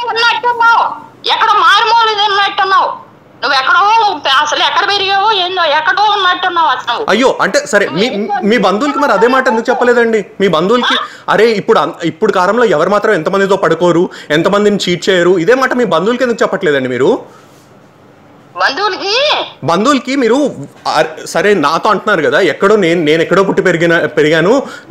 ఉన్నట్టున్నావు ఎక్కడ మారుమూల ఉన్నట్టున్నావు నువ్వు ఎక్కడో అసలు ఎక్కడ పెరిగావో ఏందో ఎక్కడో ఉన్నట్టున్నావు అసలు అయ్యో అంటే సరే మీ మీ బంధువులకి మరి అదే మాట ఎందుకు చెప్పలేదండి మీ బంధువులకి అరే ఇప్పుడు అన్- ఇప్పుడు కాలంలో ఎవరు మాత్రం ఎంతమందితో పడుకోరు ఎంతమందిని చీట్ చేయరు ఇదే మాట మీ బంధువులకి ఎందుకు చెప్పట్లేదండి మీరు బంధువులకి బంధువులకి మీరు అర్- సరే నాతో అంటున్నారు కదా ఎక్కడో నేను నేను ఎక్కడో పుట్టి పెరిగిన పెరిగాను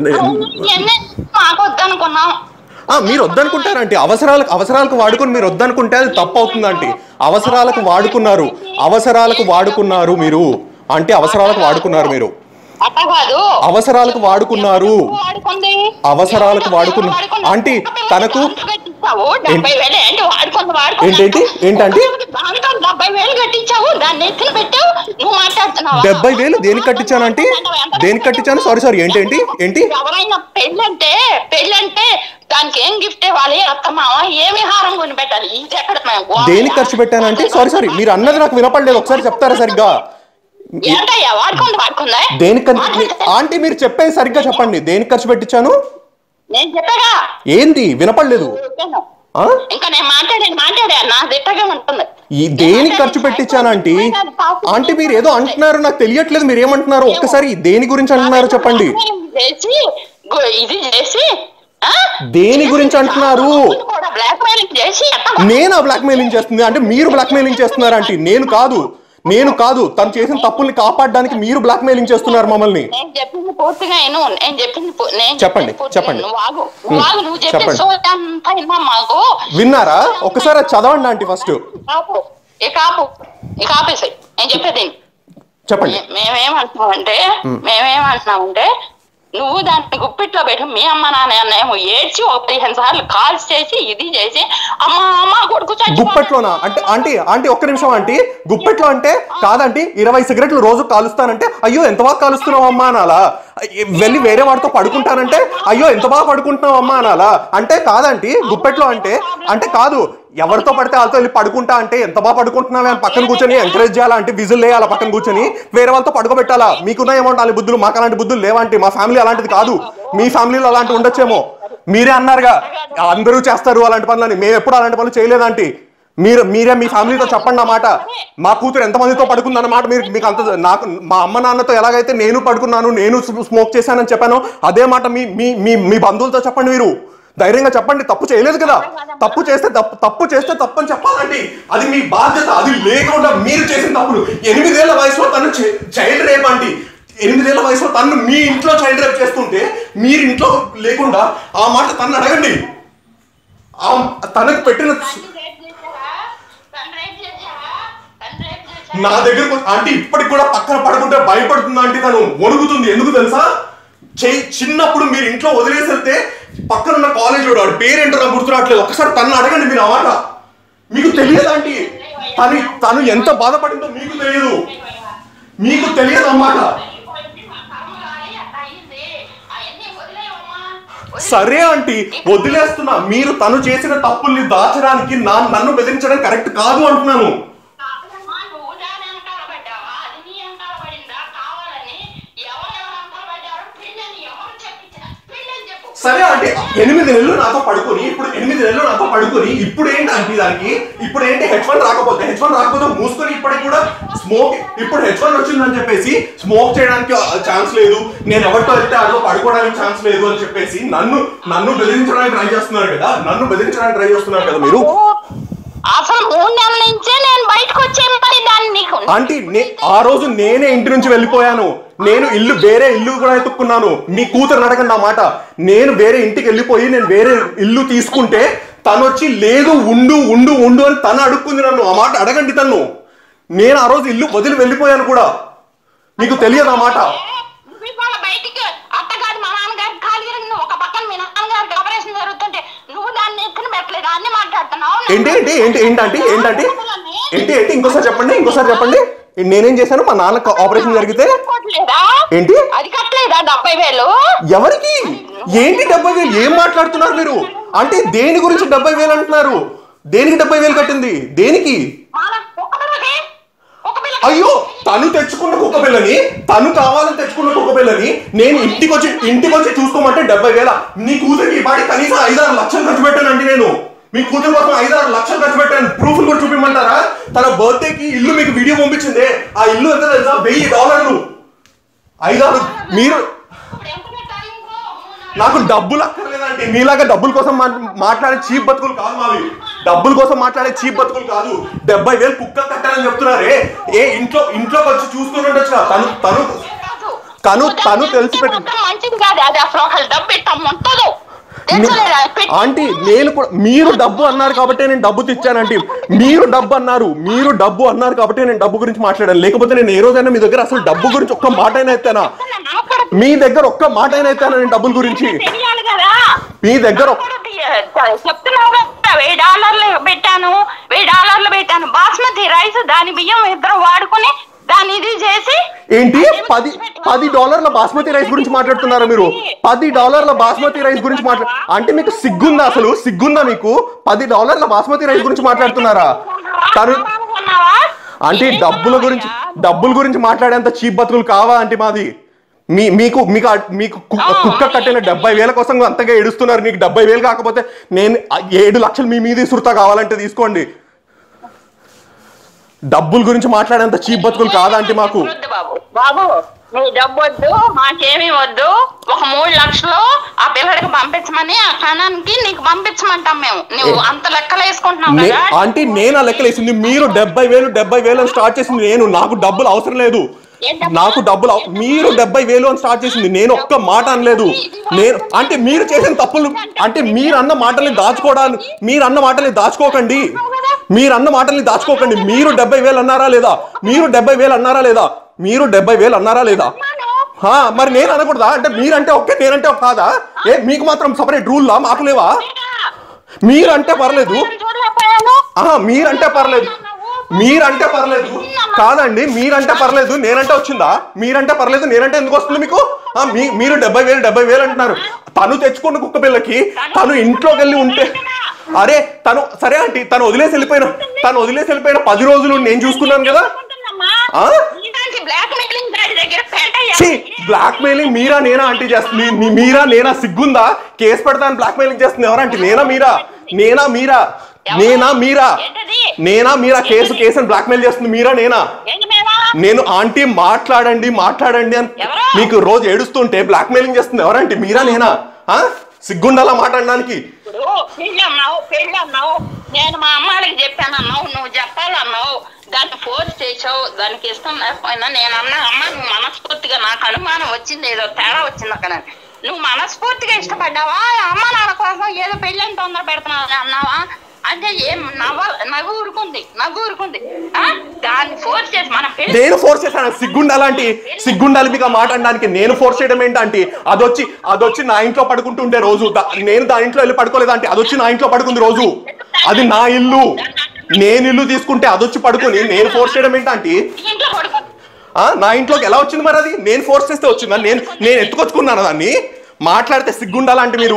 ఇవన్నీ మాకు వద్దనుకున్నాం ఆ, మీరు వద్దనుకుంటారంటే అవసరాలకు అవసరాలకు వాడుకొని మీరు వద్దనుకుంటే అది తప్పు అవుతుందంటే అవసరాలకు వాడుకున్నారు అవసరాలకు వాడుకున్నారు మీరు అంటే అవసరాలకు వాడుకున్నారు మీరు అట్ట కాదు అవసరాలకు వాడుకున్నారు వాడుకుంది అవసరాలకు వాడుకున్న ఆంటీ తనకు కట్టించావు డెబ్బై వేలు ఏంటి వాడుకుంది వాడుకుంది ఏంటేంటి? ఏంటంటే? దాంతో డెబ్బై వేలు కట్టించావు దాన్ని ఎత్తున పెట్టావు నువ్వు మాట్లాడుతున్నావా డెబ్బై వేలు దేనికి కట్టించాను అంటే దేనికి కట్టించాను సారీ సారీ ఏంటి ఏంటి ఏంటి ఎవరైనా పెళ్ళంటే పెళ్ళంటే దానికి ఏం గిఫ్ట్ ఇవ్వాలి అత్తమామ ఏమి హారం కొని పెట్టాలి ఇది ఎక్కడ మేము గోవాలో? దేనికి ఖర్చు పెట్టానంటే సారీ సారీ మీరు అన్నది నాకు వినపడలేదు ఒకసారి చెప్తారా సరిగ్గా ఏంటయ్యా వాడుకుంది వాడుకుందా దేనికి ఖర్చు- ఆంటీ మీరు చెప్పేది సరిగ్గా చెప్పండి దేనికి ఖర్చు పెట్టించాను నేను చెప్పగా ఏంది వినపడలేదు చెప్పాను. ఆ? ఇంకా నేను మాట్లాడాను మాట్లాడా నా దిట్టగా ఉంటుంది ఈ దేనికి ఖర్చు పెట్టించాను ఆంటీ ఆంటీ మీరు ఏదో అంటున్నారు నాకు తెలియట్లేదు మీరు ఏమంటున్నారు ఒక్కసారి దేని గురించి అంటున్నారు చెప్పండి చేసి గు- ఇది చేసి ఆ? దేని గురించి అంటున్నారు కూడా బ్లాక్ మెయిలింగ్ చేసి ఎట్ట నేను బ్లాక్ మెయిలింగ్ చేస్తుంది అంటే మీరు బ్లాక్ మెయిలింగ్ చేస్తున్నారు ఆంటీ నేను కాదు నేను కాదు తను చేసిన తప్పుల్ని కాపాడడానికి మీరు బ్లాక్ మెయిలింగ్ చేస్తున్నారు మమ్మల్ని నేను చెప్పింది పూర్తిగా విను నేను చెప్పింది పూ- నేను చెప్పండి, చెప్పింది పూర్తిగా చెప్పండి. నువ్వు ఆగు నువ్వు ఆగు నువ్వు చెప్పిన చెప్పండి. సోది అంతా విన్నా మాకు విన్నారా ఒకసారి అది చదవండి ఆంటీ ఫస్ట్ కాపు ఇక ఆపు ఇక ఆపేసాయి నేను చెప్పేది చెప్పండి మే- మేమేమంటున్నామంటే మేమేమంటున్నామంటే నువ్వు దాన్ని గుప్పిట్లో పెట్టి మీ అమ్మ నాన్న ఏమో ఏడ్చి ఒక పదిహేను సార్లు కాల్స్ చేసి ఇది చేసి అమ్మ అమ్మ కొడుకు చచ్చిపోయాడు. గుప్పెట్లోనా అంటే ఆంటీ ఆంటీ ఒక్క నిమిషం ఆంటీ గుప్పెట్లో అంటే కాదంటీ ఇరవై సిగరెట్లు రోజు కాలుస్తానంటే అయ్యో ఎంత బాగా కాలుస్తున్నావు అమ్మా అనాలా వెళ్ళి వేరే వాడితో పడుకుంటానంటే అయ్యో ఎంత బాగా పడుకుంటున్నావు అమ్మా అనాలా అంటే కాదంటీ గుప్పెట్లో అంటే అంటే కాదు ఎవరితో పడితే వాళ్ళతో వెళ్ళి పడుకుంటా అంటే ఎంత బాగా పడుకుంటున్నావే అని పక్కన కూర్చొని ఎంకరేజ్ చేయాలా అంటే విజులు వేయాలా పక్కన కూర్చొని వేరే వాళ్ళతో పడుకోబెట్టాలా మీకున్న ఏమో అలాంటి బుద్ధులు మాకు అలాంటి బుద్ధులు లేవంటే మా ఫ్యామిలీ అలాంటిది కాదు మీ ఫ్యామిలీలో అలాంటి ఉండొచ్చేమో మీరే అన్నారుగా అందరూ చేస్తారు అలాంటి పనులని మేము ఎప్పుడు అలాంటి పనులు చేయలేదంటే మీరు మీరే మీ ఫ్యామిలీతో చెప్పండి ఆ మాట మా కూతురు ఎంతమందితో పడుకుందన్న మాట మీరు మీకు అంత నాకు మా అమ్మ నాన్నతో ఎలాగైతే నేను పడుకున్నాను నేను స్మోక్ చేశానని చెప్పాను అదే మాట మీ మీ మీ మీ బంధువులతో చెప్పండి మీరు ధైర్యంగా చెప్పండి తప్పు చేయలేదు కదా తప్పు చేస్తే తప్పు తప్పు చేస్తే తప్పు అని చెప్పాలండి అది మీ బాధ్యత అది లేకుండా మీరు చేసిన తప్పులు ఎనిమిదేళ్ల వయసులో తను చైల్డ్ రేప్ అండి ఎనిమిదేళ్ల వయసులో తను మీ ఇంట్లో చైల్డ్ రేప్ చేస్తుంటే మీరు ఇంట్లో లేకుండా ఆ మాట తను అడగండి ఆ తనకు పెట్టిన నా దగ్గరకు అంటే ఇప్పటికి కూడా పక్కన పడుకుంటే భయపడుతుంది అంటే తను వణుకుతుంది ఎందుకు తెలుసా చెయ్యి చిన్నప్పుడు మీరు ఇంట్లో వదిలేసి వెళ్తే పక్కన ఉన్న కాలేజ్ వాడు వాడి పేరేంటో నాకు గుర్తురావట్లేదు ఒకసారి తను అడగండి మీరు ఆ మాట మీకు తెలియదు ఆంటీ తను తను ఎంత బాధపడిందో మీకు తెలియదు మీకు తెలియదు అన్నమాట సరే ఆంటీ వదిలేస్తున్నా మీరు తను చేసిన తప్పుల్ని దాచడానికి నా నన్ను బెదిరించడం కరెక్ట్ కాదు అంటున్నాను సరే అంటే ఎనిమిది నెలలు నాతో పడుకొని ఇప్పుడు ఎనిమిది నెలలు నాతో పడుకొని ఇప్పుడు ఏంటి అంటే దానికి ఇప్పుడు ఏంటి హెచ్ వన్ రాకపోతే హెచ్ వన్ రాకపోతే మూసుకొని ఇప్పటికి కూడా స్మోక్ ఇప్పుడు హెచ్ వన్ వచ్చిందని చెప్పేసి స్మోక్ చేయడానికి ఛాన్స్ లేదు నేను ఎవరితో వెళ్తే అదో పడుకోవడానికి ఛాన్స్ లేదు అని చెప్పేసి నన్ను నన్ను బెదిరించడానికి ట్రై చేస్తున్నారు కదా నన్ను బెదిరించడానికి ట్రై చేస్తున్నారు కదా మీరు అసలు మూడు నెలల నుంచే నేను బయటకు వచ్చాను మరి దాన్ని నీకు ఆంటీ నే- ఆ రోజు నేనే ఇంటి నుంచి వెళ్ళిపోయాను నేను ఇల్లు వేరే ఇల్లు కూడా ఎత్తుక్కున్నాను మీ కూతురు అడగండి ఆ మాట నేను వేరే ఇంటికి వెళ్ళిపోయి నేను వేరే ఇల్లు తీసుకుంటే తను వచ్చి లేదు ఉండు ఉండు ఉండు అని తను అడుక్కుంది నన్ను ఆ మాట అడగండి తను నేను ఆ రోజు ఇల్లు వదిలి వెళ్ళిపోయాను కూడా మీకు తెలియదు ఆ మాట నువ్వు ఇవాళ బయటికి అత్తగారు మా నాన్నగారు ఖాళీ నువ్వు ఒక పక్కన మీ నాన్నగారికి ఆపరేషన్ జరుగుతుంటే నువ్వు దాన్ని ఎత్తున పెట్టలేదు అన్ని మాట్లాడుతున్నావు ఏంటి ఏంటి ఏంటి ఏంటంటే ఏంటంటే ఏంటి ఏంటి ఇంకోసారి చెప్పండి ఇంకోసారి చెప్పండి నేనేం చేశాను మా నాన్న ఆపరేషన్ జరిగితే కట్టలేదా ఏంటి అది కట్టలేదా డెబ్బై వేలు ఎవరికి ఏంటి డెబ్బై వేలు ఏం మాట్లాడుతున్నారు మీరు అంటే దేని గురించి డెబ్బై వేలు అంటున్నారు దేనికి డెబ్బై వేలు కట్టింది దేనికి మన ఒక్క పిల్లకి ఒక పిల్ల అయ్యో తను తెచ్చుకున్న కుక్క పిల్లని తను కావాలని తెచ్చుకున్న కుక్క పిల్లని నేను ఇంటికి వచ్చి ఇంటికి వచ్చి చూసుకోమంటే డెబ్బై వేల నీ కూతురికి ఈ పాటి కనీసం ఐదారు లక్షలు ఖర్చు పెట్టానండి నేను మీ కూతురు కోసం ఐదు ఆరు లక్షలు ఖర్చు పెట్టాను ప్రూఫ్లు కూడా చూపించమంటారా తన బర్త్డేకి ఇల్లు మీకు వీడియో పంపించింది ఆ ఇల్లు ఎంత తెలుసా వెయ్యి డాలర్లు ఐదారు మీరు ఇప్పుడు ఎంత పెట్టాలి ఇంకో? మూడు నాలుగు నాకు డబ్బులు అక్కర్లేదండి మీలాగా డబ్బుల కోసం మా- మాట్లాడే చీప్ బతుకులు కాదు మావి డబ్బుల కోసం మాట్లాడే చీప్ బతుకులు కాదు డెబ్బై వేలు కుక్క కట్టాలని చెప్తున్నారే ఏ ఇంట్లో ఇంట్లోకి వచ్చి చూసుకుని ఉండొచ్చు తను తను కాదు. తను నువ్వు తను దాన్ని తెలిసి పెడితే పెట్టి మొత్తం మంచిది కాదు అది అసలు ఒకళ్ళు డబ్బు ఇట్టాం ఉంటుందో తెలుసలేదా? పెట్టి- ఆంటీ నేను కూడా మీరు డబ్బు అన్నారు కాబట్టి నేను డబ్బు తెచ్చానంటే మీరు డబ్బు అన్నారు మీరు డబ్బు అన్నారు కాబట్టి నేను డబ్బు గురించి మాట్లాడాను లేకపోతే నేను ఏ రోజైనా మీ దగ్గర అసలు డబ్బు గురించి ఒక్క మాట అయినా ఎత్తానా నాకు కూడా మీ దగ్గర ఒక్క మాట అయినా ఎత్తానా నేను డబ్బుల గురించి తెలియాలి కదా మీ దగ్గర ఒక్క- కూడా తి- చెప్తున్నావు కదా వెయ్యి డాలర్లు పెట్టాను వెయ్యి డాలర్లు పెట్టాను బాస్మతి రైస్ దాని బియ్యం ఇద్దరు వాడుకుని దాన్ని ఇది చేసి ఏంటి పది పది డాలర్ల బాస్మతి రైస్ గురించి మాట్లాడుతున్నారా మీరు పది డాలర్ల బాస్మతి రైస్ గురించి మాట్లా అంటే మీకు సిగ్గుందా అసలు సిగ్గుందా మీకు పది డాలర్ల బాస్మతి రైస్ గురించి మాట్లాడుతున్నారా తను ఉన్నావా? అంటే ఏం డబ్బుల గురించి కొన్నావయ్యా? డబ్బుల గురించి మాట్లాడేంత చీప్ బతుకులు కావా అంటే మాది మీ మీకు మీకు ఆ- మీకు కు- ఆ, కుక్క కట్టిన అది- డెబ్బై వేల కోసం అంతగా ఏడుస్తున్నారు నీకు డెబ్బై వేలు కాకపోతే నేను ఆ ఏడు లక్షలు మీ మీద సురతా కావాలంటే తీసుకోండి డబ్బుల గురించి మాట్లాడేంత చీప్ బతుకులు కాదా అంటే మాకు వద్దు బాబు బాబు నీ డబ్బు వద్దు మాకేమీ వద్దు ఒక మూడు లక్షలు ఆ పిల్లడికి పంపించమని ఆ కణానికి నీకు పంపించమంటాం మేము నువ్వు అంత లెక్కలు వేసుకుంటున్నావు నే- కదా ఆంటీ నేను ఆ లెక్కలేసింది మీరు డెబ్బై వేలు డెబ్బై వేలు అని స్టార్ట్ చేసింది నేను నాకు డబ్బులు అవసరం లేదు ఏంటమ్మా? నాకు డబ్బులు అవ- మీరు డెబ్బై వేలు అని స్టార్ట్ చేసింది నేను ఒక్క మాట అనలేదు నేను అంటే మీరు చేసిన తప్పులు అంటే మీరు అన్న మాటల్ని దాచుకోవడానికి మీరు అన్న మాటల్ని దాచుకోకండి మీరు అన్న మాటల్ని దాచుకోకండి మీరు డెబ్బై వేలు అన్నారా లేదా మీరు డెబ్బై వేలు అన్నారా లేదా మీరు డెబ్బై వేలు అన్నారా లేదా హా, మరి నేను అనకూడదా అంటే మీరంటే ఒకే నేనంటే ఒక కాదా ఏ మీకు మాత్రం సపరేట్ రూల్లా మాకు లేవా మీరంటే పర్లేదు చూడలేకపోయాను ఆహా మీరంటే పర్లేదు మీరంటే పర్లేదు కాదండి మీరంటే పర్లేదు నేనంటే వచ్చిందా మీరంటే పర్లేదు నేనంటే ఎందుకు వస్తుంది మీకు ఆ, మీ మీరు డెబ్బై వేలు డెబ్బై వేలు అంటున్నారు తను తెచ్చుకున్న కుక్క పిల్లకి తను ఇంట్లోకి వెళ్ళి ఉంటే అరే తను సరే ఆంటీ తను వదిలేసి వెళ్ళిపోయిన తను వదిలేసి వెళ్ళిపోయిన పది రోజులు నేను చూసుకున్నాను కదా ఆ? ఇలాంటి బ్లాక్ మెయిలింగ్ దాడి దగ్గర పేట ఛీ బ్లాక్ మెయిలింగ్ మీరా నేనా ఆంటీ చేస్తుంది మీ- మీరా నేనా సిగ్గుందా కేసు పెడతాను బ్లాక్ మెయిలింగ్ చేస్తుంది ఎవరంటే నేనా మీరా నేనా మీరా నేనా మీరా ఏంటది? నేనా మీరా కేసు కేసు అని బ్లాక్ మెయిల్ చేస్తుంది మీరా నేనా ఏంటి మేమా నేను ఆంటీ మాట్లాడండి మాట్లాడండి అని ఎవరు? మీకు రోజు ఏడుస్తుంటే బ్లాక్ మెయిలింగ్ చేస్తుంది ఎవరంటే మీరా నేనా ఆ సిగ్గుండాలా మాట్లాడడానికి ఇప్పుడు పెళ్ళి అన్నావు పెళ్ళి అన్నావు నేను మా అమ్మాయికి చెప్పాను అన్నావు నువ్వు చెప్పాలన్నావు దాన్ని ఫోర్స్ చేసావు దానికి ఇష్టం లేకపోయినా నేను అన్నా అమ్మ నువ్వు మనస్ఫూర్తిగా నాకు అనుమానం వచ్చింది ఏదో తేడా వచ్చింది అక్కడ నువ్వు మనస్ఫూర్తిగా ఇష్టపడ్డావా అమ్మ నాన్న కోసం ఏదో పెళ్ళి అని తొందర పెడుతున్నావు అన్నావా అంటే ఏం నవ్వ నవ్వు ఊరుకుంది నవ్వు ఊరుకుంది ఆ? దాన్ని ఫోర్స్ చేసి మన పెళ్లి నేను ఫోర్స్ చేశాను సిగ్గుండాలంటి సిగ్గుండాలి మీకు ఆ మాట అనడానికి నేను ఫోర్స్ చేయడం ఏంటంటే అదొచ్చి అదొచ్చి నా ఇంట్లో పడుకుంటుండే రోజు దా- నేను దాని ఇంట్లో వెళ్ళి పడుకోలేదంటే అదొచ్చి నా ఇంట్లో పడుకుంది రోజు అది నా ఇల్లు నేను ఇల్లు తీసుకుంటే అదొచ్చి పడుకొని నేను ఫోర్స్ చేయడం ఏంటంటే ఇంట్లో పడుకో ఆ, నా ఇంట్లోకి ఎలా వచ్చింది మరి అది నేను ఫోర్స్ చేస్తే వచ్చిందా నేను నేను ఎత్తుకొచ్చుకున్నాను దాన్ని మాట్లాడితే సిగ్గుండాలంటే మీరు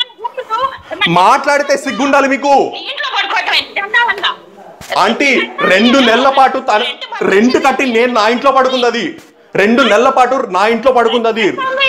మాట్లాడితే సిగ్గుండాలి మీకు ఇంట్లో పడుకోవటం దండాలంగా ఆంటీ రెండు నెలల పాటు తన రెంట్ కట్టి నేను నా ఇంట్లో పడుకుంది అది రెండు నెలల పాటు నా ఇంట్లో పడుకుంది అది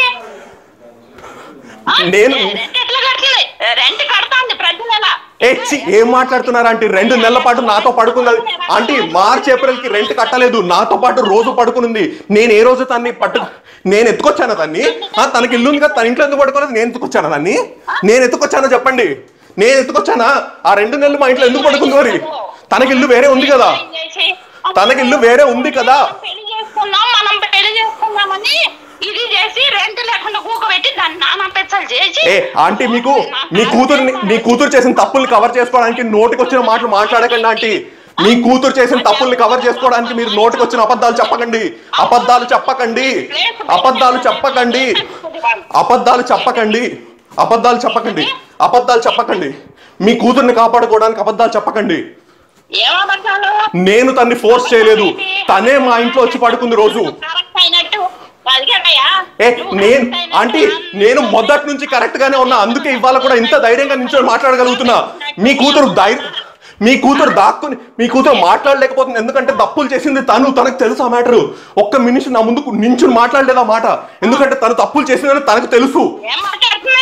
నేను- రెంట్ ఎట్లా కడుతుంది రెంట్ కడతాంది ప్రతి నెల ఏ ఛీ, ఏం మాట్లాడుతున్నారు ఆంటీ రెండు నెలల పాటు నాతో పడుకుంది అది ఆంటీ మార్చ్ ఏప్రిల్ కి రెంట్ కట్టలేదు నాతో పాటు రోజు పడుకునుంది నేను ఏ రోజు తన్ని పట్టు నేను ఎత్తుకొచ్చాను దాన్ని ఆ, తనకి ఇల్లు ఉంది కదా తన ఇంట్లో ఎందుకు పడుకోలేదు నేను ఎత్తుకొచ్చాను దాన్ని నేను ఎత్తుకొచ్చానో చెప్పండి నేను ఎత్తుకొచ్చానా ఆ రెండు నెలలు మా ఇంట్లో ఎందుకు పడుకుంది మరి తనకి ఇల్లు వేరే ఉంది కదా తనకి ఇల్లు వేరే ఉంది కదా పెళ్లి చేసుకున్నాం మనం పెళ్లి చేసుకున్నామని ఇది చేసి రెంట్ లేకుండా కూకబెట్టి దాన్ని నానా పెచ్చలు చేసి ఏ ఆంటీ మీకు మీ కూతురుని మీ కూతురు చేసిన తప్పుల్ని కవర్ చేసుకోవడానికి నోటికి వచ్చిన మాటలు మాట్లాడకండి ఆంటీ మీ కూతురు చేసిన తప్పుల్ని కవర్ చేసుకోవడానికి మీరు నోటికి వచ్చిన అబద్ధాలు చెప్పకండి అబద్ధాలు చెప్పకండి అబద్ధాలు చెప్పకండి అబద్ధాలు చెప్పకండి అబద్ధాలు చెప్పకండి అబద్ధాలు చెప్పకండి మీ కూతుర్ని కాపాడుకోవడానికి అబద్ధాలు చెప్పకండి ఏమబద్ధాలు నేను తన్ని ఫోర్స్ చేయలేదు తనే మా ఇంట్లో వచ్చి పడుకుంది రోజు కరెక్ట్ అయినట్టు అదిగేనయ్యా ఏ నేను ఆంటీ నేను మొదటి నుంచి కరెక్ట్ గానే ఉన్నా అందుకే ఇవాళ కూడా ఇంత ధైర్యంగా నించొని మాట్లాడగలుగుతున్నా మీ కూతురు ధైర్యం మీ కూతురు దాక్కుని మీ కూతురు మాట్లాడలేకపోతుంది ఎందుకంటే తప్పులు చేసింది తను తనకు తెలుసు ఆ మ్యాటర్ ఒక్క మినిషం నా ముందుకు నించుని మాట్లాడలేదు ఆ మాట ఎందుకంటే తను తప్పులు చేసిందని తనకు తెలుసు ఏం మాట్లాడుతుంది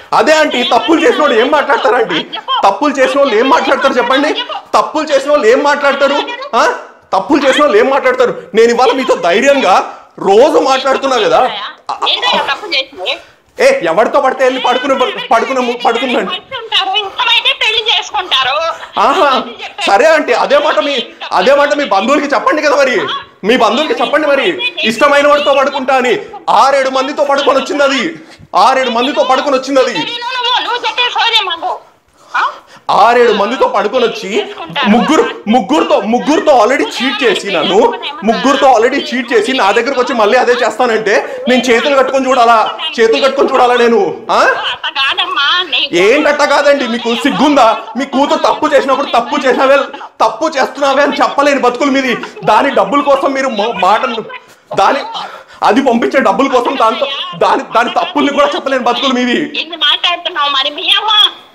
అదే ఆంటీ తప్పులు చేసిన వాళ్ళు ఏం మాట్లాడతారండి తప్పులు చేసిన వాళ్ళు ఏం మాట్లాడతారు చెప్పండి తప్పులు చేసిన వాళ్ళు ఏం మాట్లాడతారు ఆ? తప్పులు చేసిన వాళ్ళు ఏం మాట్లాడతారు నేను ఇవాళ మీతో ధైర్యంగా రోజు మాట్లాడుతున్నా కదా ఏంటయ్యా తప్పు చేసింది ఏ ఎవరితో పడితే వెళ్ళి పడుకునే పడుకునే పడుకున్నాండి ఉంటారు ఇష్టమైతే పెళ్లి చేసుకుంటారు ఆహా సరే అంటే అదే మాట మీ అదే మాట మీ బంధువులకి చెప్పండి కదా మరి మీ బంధువులకి చెప్పండి మరి ఇష్టమైన వాడితో పడుకుంటా అని ఆరేడు మందితో పడుకొని వచ్చింది అది ఆరేడు మందితో పడుకొని వచ్చింది అది నువ్వు నువ్వు చెప్పే సోదే మాకు ఆ? ఆరేడు మందితో పడుకొని వచ్చి ముగ్గురు ముగ్గురుతో ముగ్గురుతో ఆల్రెడీ చీట్ చేసి నన్ను ముగ్గురుతో ఆల్రెడీ చీట్ చేసి నా దగ్గరకు వచ్చి మళ్ళీ అదే చేస్తానంటే నేను చేతులు కట్టుకొని చూడాలా చేతులు కట్టుకొని చూడాలా నేను ఆ అట్ట కాదమ్మా నీకు ఏంటట్ట కాదండి మీకు సిగ్గుందా మీ కూతురు తప్పు చేసినప్పుడు తప్పు చేసినావే తప్పు చేస్తున్నావే అని చెప్పలేని బతుకుల మీది దాని డబ్బుల కోసం మీరు మా- మాటలు దాని అది పంపించే డబ్బుల కోసం దాంతో దాని దాని తప్పుల్ని కూడా చెప్పలేని బతుకులు మీవి ఇన్ని మాట్లాడుతున్నావు మరి మీ అమ్మ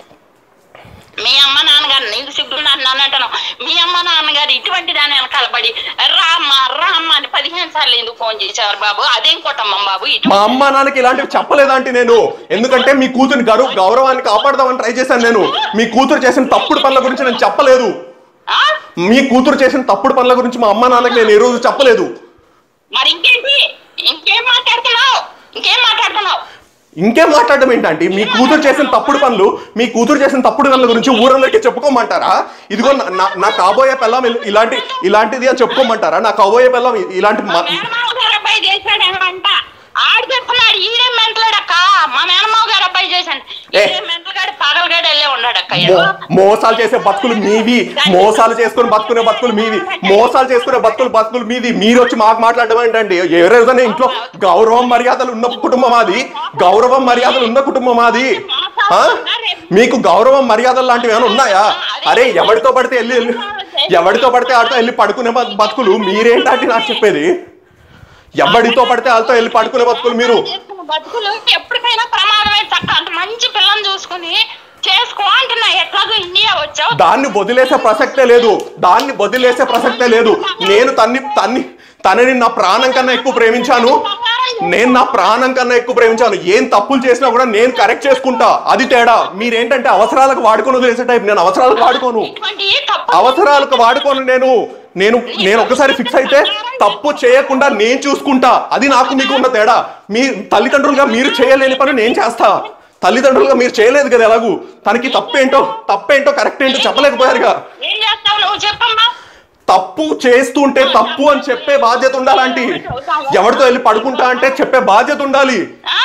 మీ అమ్మ నాన్నగారు నీకు సిగ్గు నన్ను అన్నట్టును మీ అమ్మ నాన్నగారు ఇటువంటి దాని వెనకాల పడి రామ్మ రామ్మ అని పదిహేను సార్లు ఎందుకు ఫోన్ చేసేవారు బాబు అదేం కుటుంబం బాబు ఇటు మా అమ్మ నాన్నకి ఇలాంటివి చెప్పలేదంటే నేను ఎందుకంటే మీ కూతురు గౌరవ గౌరవాన్ని కాపాడదామని ట్రై చేశాను నేను మీ కూతురు చేసిన తప్పుడు పనుల గురించి నేను చెప్పలేదు ఆ? మీ కూతురు చేసిన తప్పుడు పనుల గురించి మా అమ్మ నాన్నకి నేను ఏ రోజు చెప్పలేదు మరి ఇంకేంటి ఇంకేం మాట్లాడుతున్నావు ఇంకేం మాట్లాడుతున్నావు ఇంకేం మాట్లాడడం ఏంటంటే మీ కూతురు చేసిన తప్పుడు పనులు మీ కూతురు చేసిన తప్పుడు పనుల గురించి ఊరందరికీ చెప్పుకోమంటారా ఇదిగో నా- నా- నా కాబోయే పిల్లం ఇల్- ఇలాంటి ఇలాంటిది అని చెప్పుకోమంటారా నా కాబోయే పిల్లం ఇ- ఇలాంటి మా మ- మేనమావ గారు అబ్బాయి చేశాడేమంట ఆడు చెప్తున్నాడు ఈడే మెంటలాడక్క మా మేనమావ గారు అబ్బాయి చేశాడు ఏ. ఈడే మెంటలగాడు పగలగాడు వెళ్ళే ఉన్నాడక్క మో- మోసాలు చేసే బతుకులు మీవి మోసాలు చేసుకుని బతుకునే బతుకులు మీవి మోసాలు చేసుకునే బతుకులు బతుకులు మీది మీరు వచ్చి మాకు మాట్లాడడం ఏంటండి ఎవరైనా ఇంట్లో గౌరవం మర్యాదలు ఉన్న కుటుంబం అది గౌరవం మర్యాదలు ఉన్న కుటుంబం అది ఆ? మీకు గౌరవం మర్యాదలు లాంటివి ఏమైనా ఉన్నాయా అరే ఎవరితో పడితే వెళ్ళి వెళ్ళి ఎవరితో పడితే ఆడితో వెళ్ళి పడుకునే బ- బతుకులు మీరేంటంటే నాకు చెప్పేది ఎవరితో పడితే వాళ్ళతో వెళ్ళి పడుకునే బతుకులు మీరు చేసుకున్న బతుకులు ఎప్పటికైనా ప్రమాదమే చక్క అంత మంచి పిల్లని చూసుకుని చేసుకో అంటున్నా ఎట్లాగో ఇండియా వచ్చావు దాన్ని వదిలేసే ప్రసక్తే లేదు దాన్ని వదిలేసే ప్రసక్తే లేదు నేను తన్ని తన్ని తనని నా ప్రాణం కన్నా ఎక్కువ ప్రేమించాను నేను నా ప్రాణం కన్నా ఎక్కువ ప్రేమించాను ఏం తప్పులు చేసినా కూడా నేను కరెక్ట్ చేసుకుంటా అది తేడా మీరేంటంటే అవసరాలకు వాడుకొని వదిలేసే టైప్ నేను అవసరాలకు వాడుకోను ఇటువంటి తప్పు అవసరాలకు వాడుకోను నేను నేను నేను ఒకసారి ఫిక్స్ అయితే తప్పు చేయకుండా నేను చూసుకుంటా అది నాకు మీకు ఉన్న తేడా మీ తల్లిదండ్రులుగా మీరు చేయలేని పని నేను చేస్తా తల్లిదండ్రులుగా మీరు చేయలేదు కదా ఎలాగూ తనకి తప్పేంటో తప్పేంటో కరెక్ట్ ఏంటో చెప్పలేకపోయారుగా ఏం చేస్తావు నువ్వు చెప్పమ్మా తప్పు చేస్తుంటే తప్పు అని చెప్పే బాధ్యత ఉండాలంటే ఎవరితో వెళ్ళి పడుకుంటా అంటే చెప్పే బాధ్యత ఉండాలి ఆ?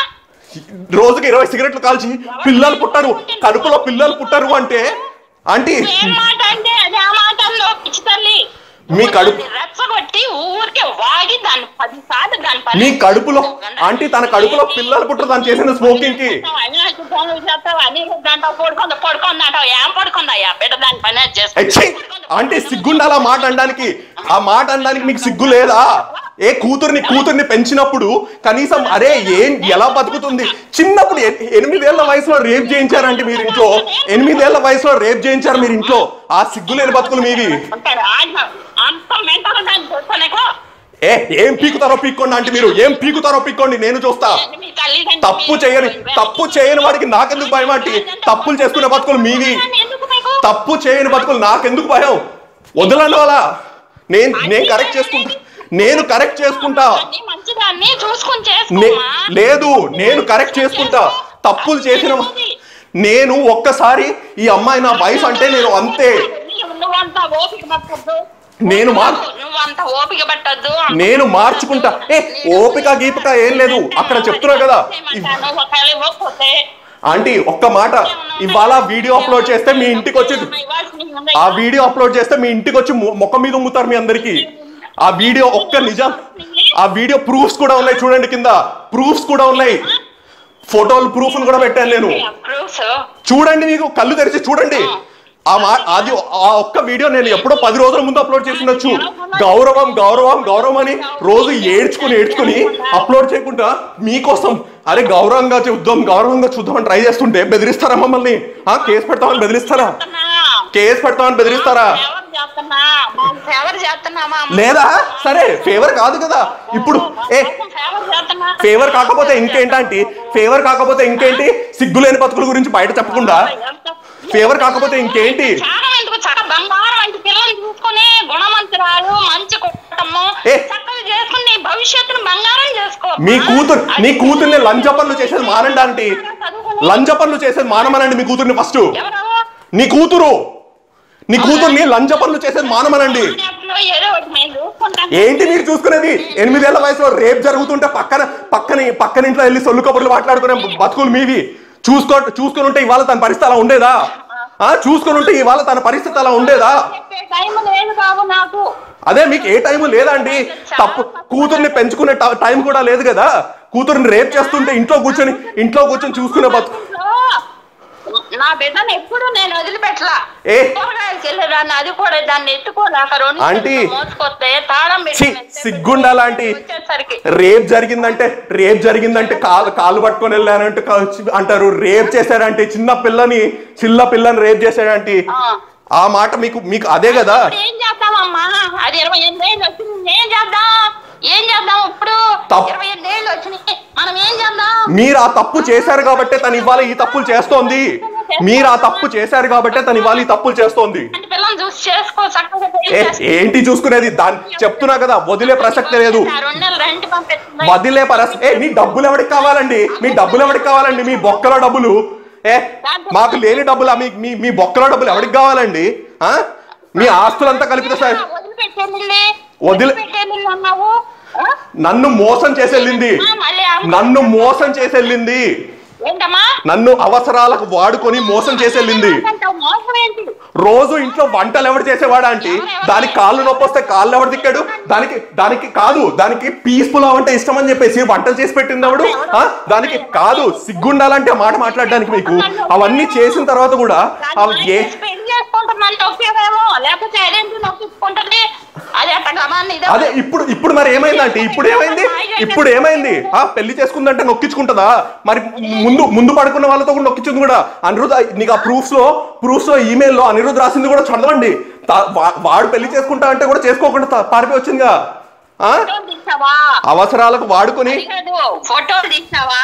రోజుకి ఇరవై సిగరెట్లు కాల్చి పిల్లలు పుట్టరు కడుపులో పిల్లలు పుట్టరు అంటే ఆంటీ ఏం మాట అంటే అది ఆ మాట అందో పిచ్చి తల్లి మీ కడుపు రెచ్చగొట్టి ఊరికే వాగి దాన్ని పది సార్లు దాని పని మీ కడుపులో ఆంటీ తన కడుపులో పిల్లలు పుట్టరు తను చేసిన స్మోకింగ్ కి అవినాష్ ఫోన్ చేస్తావు అని గంట పడుకుందా పడుకుందా అంటావు ఏం పడుకుందా ఆ బిడ్డ దాని పని అది ఏ, ఛీ! చేస్తుంది ఆంటీ సిగ్గుండాలి ఆ మాట అనడానికి ఆ మాట అనడానికి మీకు సిగ్గు లేదా ఏ కూతుర్ని కూతుర్ని పెంచినప్పుడు కనీసం అరే ఏం ఎలా బతుకుతుంది చిన్నప్పుడు ఎ- ఎనిమిదేళ్ల వయసులో రేప్ చేయించారంటే మీరు ఇంట్లో ఎనిమిదేళ్ల వయసులో రేప్ చేయించారు మీరు ఇంట్లో ఆ సిగ్గులేని బతుకులు మీవి ఉంటాడు ఆయన అంత మెంటల్ దాన్ని చూస్తానేకో ఏ ఏం పీకుతారో పీక్కోండి అంటే మీరు ఏం పీకుతారో పీక్కోండి నేను చూస్తా మీ తల్లిదండ్రులు తప్పు చేయని తప్పు చేయని వాడికి నాకెందుకు భయం అంటే తప్పులు చేసుకునే బతుకులు మీవి ఎందుకు మీకు తప్పు చేయని బతుకులు నాకెందుకు భయం వదలండి వాళ్ళ నేను నేను కరెక్ట్ చేసుకుంటా నేను కరెక్ట్ చేసుకుంటా అన్ని మంచిదాన్ని చూసుకుని నే- చేసుకోమా లేదు నేను కరెక్ట్ చేసుకుంటా తప్పులు చేసిన నేను ఒక్కసారి ఈ అమ్మాయి నా వయసు అంటే నేను అంతే నువ్వంత ఓపిక పట్టద్దు నేను మార్ నువ్వంత ఓపిక పట్టద్దు నేను మార్చుకుంటా ఏ ఓపిక గీపిక ఏం లేదు అక్కడ చెప్తున్నా కదా ఇవ్- ఒకవేళ ఇవ్వకపోతే ఆంటీ ఒక్క మాట ఇవాళ వీడియో అప్లోడ్ చేస్తే మీ ఇంటికి వచ్చి ఆ వీడియో అప్లోడ్ చేస్తే మీ ఇంటికి వచ్చి మొ- ముఖం మీద ఉమ్ముతారు మీ అందరికి ఆ వీడియో ఒక్క నిజం ఆ వీడియో ప్రూఫ్స్ కూడా ఉన్నాయి చూడండి కింద ప్రూఫ్స్ కూడా ఉన్నాయి ఫోటోలు ప్రూఫ్ కూడా పెట్టాను నేను ప్రూఫ్స్ చూడండి మీకు కళ్ళు తెరిచి చూడండి ఆ మా అది ఆ ఒక్క వీడియో నేను ఎప్పుడో పది రోజుల ముందు అప్లోడ్ చేసిండొచ్చు గౌరవం గౌరవం గౌరవం అని రోజు ఏడ్చుకుని ఏడ్చుకుని అప్లోడ్ చేయకుండా మీకోసం అరే గౌరవంగా చూద్దాం గౌరవంగా చూద్దామని ట్రై చేస్తుంటే బెదిరిస్తారా మమ్మల్ని ఆ కేసు పెడతామని బెదిరిస్తారా కేసు పెడతామని బెదిరిస్తారా ఎవరు చేస్తున్నా మాకు ఫేవర్ చేస్తున్నామా లేదా సరే ఫేవర్ కాదు కదా ఇప్పుడు ఏ ఫేవర్ చేస్తున్నా ఫేవర్ కాకపోతే ఇంకేంటంటే ఫేవర్ కాకపోతే ఇంకేంటి సిగ్గులేని బతుకుల గురించి బయట చెప్పకుండా ఫేవర్ కాకపోతే ఇంకేంటి చాలా ఎందుకు చక్క బంగారం వంటి పిల్లల్ని చూసుకుని గుణవంతురాలు మంచి కుటుంబం ఏ. చక్కగా చేసుకుని నీ భవిష్యత్తును బంగారం చేసుకో మీ కూతురు నీ కూతుర్ని లంచ పనులు చేసేది మానండి ఆంటీ లంచ పనులు చేసేది మానమనండి మీ కూతుర్ని ఫస్ట్ ఎవరు నీ కూతురు నీ కూతుర్ని లంచ పనులు చేసేది మానమనండి అప్పుడు ఏదో ఒకటి మేము చూసుకుంటాం ఏంటి మీరు చూసుకునేది ఎనిమిదేళ్ల వయసులో రేప్ జరుగుతుంటే పక్కన పక్కన పక్కన ఇంట్లో వెళ్ళి సొల్లు కబుర్లు మాట్లాడుకునే బతుకులు మీవి చూసుకో చూసుకుని ఉంటే ఇవాళ తన పరిస్థితి అలా ఉండేదా ఆ చూసుకుని ఉంటే ఇవాళ తన పరిస్థితి అలా ఉండేదా చెప్పే టైం లేదు బాబు నాకు అదే మీకు ఏ టైం లేదండి తప్పు కూతుర్ని పెంచుకునే ట- టైం కూడా లేదు కదా కూతుర్ని రేప్ చేస్తుంటే ఇంట్లో కూర్చొని ఇంట్లో కూర్చొని చూసుకునే బతు ఇంట్లో నా బిడ్డను ఎప్పుడు నేను వదిలిపెట్టలా ఏ? కూరగాయలకి వెళ్ళేదాన్ని అది కూడా దాన్ని ఎత్తుకోలేక రెండు ఆంటీ. చేతులు మోసుకొస్తే తాళం ఛీ, పెట్టి సిగ్గుండాలా ఆంటీ? వచ్చేసరికి రేప్ జరిగిందంటే రేప్ జరిగిందంటే కాలు కాలు పట్టుకొని వెళ్ళానంటే కా- అంటారు రేప్ చేశారంటే చిన్న పిల్లని చిన్న పిల్లని రేప్ చేశాడంటే ఆ. ఆ మాట మీకు మీకు అదే కదా ఇప్పుడు ఏం చేద్దామమ్మా అది ఇరవై ఎనిమిది ఏళ్ళు వచ్చింది ఏం చేద్దాం ఏం చేద్దాం ఇప్పుడు తప్పు. ఇరవై ఎనిమిది ఏళ్ళు వచ్చినాయి మనం ఏం చేద్దాం మీరు ఆ తప్పు చేశారు కాబట్టే తను ఇవాళ ఈ తప్పులు చేస్తోంది మీరు ఆ తప్పు చేశారు కాబట్టే తను ఇవాళ ఈ తప్పులు చేస్తోంది అంటే పిల్లల్ని చూసి చేసుకో చక్కగా పెళ్లి ఏ చేసుకో. ఏంటి చూసుకునేది దాన్ని చెప్తున్నా కదా వదిలే ప్రసక్తి లేదు ఆ రెండు నెలలు రెంట్ పంపిస్తుంది వదిలే పరస్ ఏ మీ డబ్బులు ఎవరికి కావాలండి మీ డబ్బులు ఎవరికి కావాలండి మీ బొక్కల డబ్బులు ఏ మాకు లేని డబ్బులు మీ మీ మీ బొక్కల డబ్బులు ఎవరికి కావాలండి ఆ మీ ఆస్తులంతా కలిపితే సార్ వదిలిపెట్టేళ్ళి వదిలి- వదిలిపెట్టేళ్ళి అన్నావు ఆ? నన్ను మోసం చేసి వెళ్ళింది ఆ, మళ్ళీ అమ్మ- నన్ను మోసం చేసి వెళ్ళింది ఏంటమ్మా నన్ను అవసరాలకు వాడుకొని మోసం చేసి వెళ్ళింది అంటావు, మోసం ఏంటి రోజు ఇంట్లో వంటలు ఎవడు చేసేవాడా అంటే దానికి కాళ్ళు నొప్పి వస్తే కాళ్ళు ఎవడు తిక్కాడు దానికి దానికి కాదు దానికి పీస్ పులావ్ అంటే ఇష్టం అని చెప్పేసి వంటలు చేసి పెట్టింది ఎవడు ఆ? దానికి కాదు సిగ్గుండాలంటే ఆ మాట మాట్లాడడానికి మీకు అవన్నీ చేసిన తర్వాత కూడా అవి ఏ పెళ్లి చేసుకుంటున్నాను నొక్కేవేమో లేకపోతే అదేంటి నొక్కించుకుంటది అది అట్ట గమాన్ని ఇదే అదే ఇప్పుడు ఇప్పుడు మరి ఏమైందంటే ఇప్పుడు ఏమైంది ఇప్పుడు ఏమైంది ఆ పెళ్లి చేసుకుందంటే నొక్కించుకుంటుందా మరి ముందు ముందు పడుకున్న వాళ్ళతో కూడా నొక్కించుంది కూడా అనిరుద్ నీకు ఆ ప్రూఫ్స్ లో ప్రూఫ్స్ లో ఈమెయిల్ లో అనిరుద్ రాసింది కూడా చదవండి తా- వా- వాడు పెళ్లి చేసుకుంటా అంటే కూడా చేసుకోకుండా తా- పారిపోయి వచ్చిందిగా ఆ ఫోటోలు తీసావా అవసరాలకు వాడుకొని అది కాదు ఫోటోలు తీసావా